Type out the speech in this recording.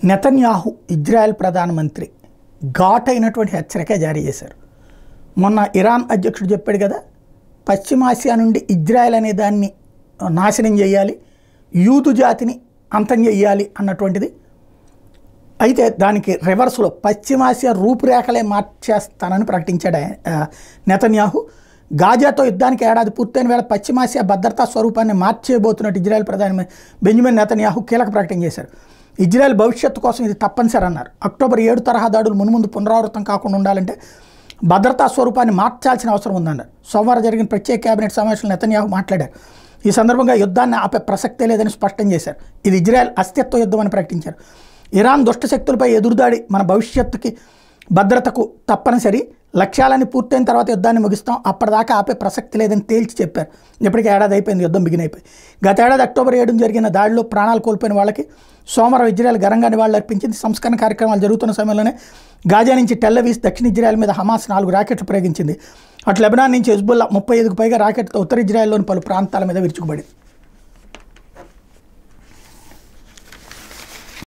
Netanyahu Israel ప్రధానమంత్రి ఘాటైనటువంటి హెచ్చరిక జారీ చేశారు మొన్న ఇరాన్ అధ్యక్షుడు చెప్పాడు కదా పశ్చిమాసియా నుండి ఇజ్రాయెల్ అనే దాన్ని నాశనం చేయాలి యూదు జాతిని అంతం చేయాలి అన్నటువంటిది అయితే దానికి రివర్స్లో పశ్చిమాసియా రూపురేఖలే మార్చేస్తానని ప్రకటించాడు ఆయన, ఆ, నెతన్యాహు గాజాతో యుద్ధానికి ఏడాది పూర్తయిన వేళ పశ్చిమాసియా భద్రతా స్వరూపాన్ని మార్చేయబోతున్నట్టు ఇజ్రాయెల్ ప్రధాని బెంజమిన్ నెతన్యాహు కీలక ప్రకటన చేశారు ఇజ్రాయెల్ భవిష్యత్తు కోసం ఇది తప్పనిసరి అన్నారు అక్టోబర్ ఏడు తరహా దాడులు మునుముందు పునరావృతం కాకుండా ఉండాలంటే భద్రతా స్వరూపాన్ని మార్చాల్సిన అవసరం ఉందన్నారు సోమవారం జరిగిన ప్రత్యేక కేబినెట్ సమావేశంలో నెతన్యాహు మాట్లాడారు ఈ సందర్భంగా యుద్ధాన్ని ఆపే ప్రసక్తే లేదని స్పష్టం చేశారు ఇది ఇజ్రాయెల్ అస్తిత్వ యుద్ధం అని ప్రకటించారు ఇరాన్ దుష్ట శక్తులపై ఎదురుదాడి మన భవిష్యత్తుకి భద్రతకు తప్పనిసరి లక్ష్యాలన్నీ పూర్తయిన తర్వాత యుద్ధాన్ని ముగిస్తాం అప్పటిదాకా ఆపే ప్రసక్తి లేదని తేల్చి చెప్పారు ఇప్పటికే ఏడాది అయిపోయింది యుద్ధం బిగిన్ అయిపోయి గత ఏడాది అక్టోబర్ ఏడున జరిగిన దాడిలో ప్రాణాలు కోల్పోయిన వాళ్ళకి సోమవారం ఇజ్రాయెల్ ఘనంగా నివాళులర్పించింది సంస్కరణ కార్యక్రమాలు జరుగుతున్న సమయంలోనే గాజా నుంచి టెల్లవీస్ దక్షిణ ఇజ్రాయెల్ మీద హమాస్ నాలుగు రాకెట్లు ప్రయోగించింది అటు లెబనాన్ నుంచి హెజ్బుల్లా ముప్పై ఐదుకు పైగా రాకెట్తో ఉత్తర ఇజ్రాయెల్లోని పలు ప్రాంతాల మీద విరుచుకుపడింది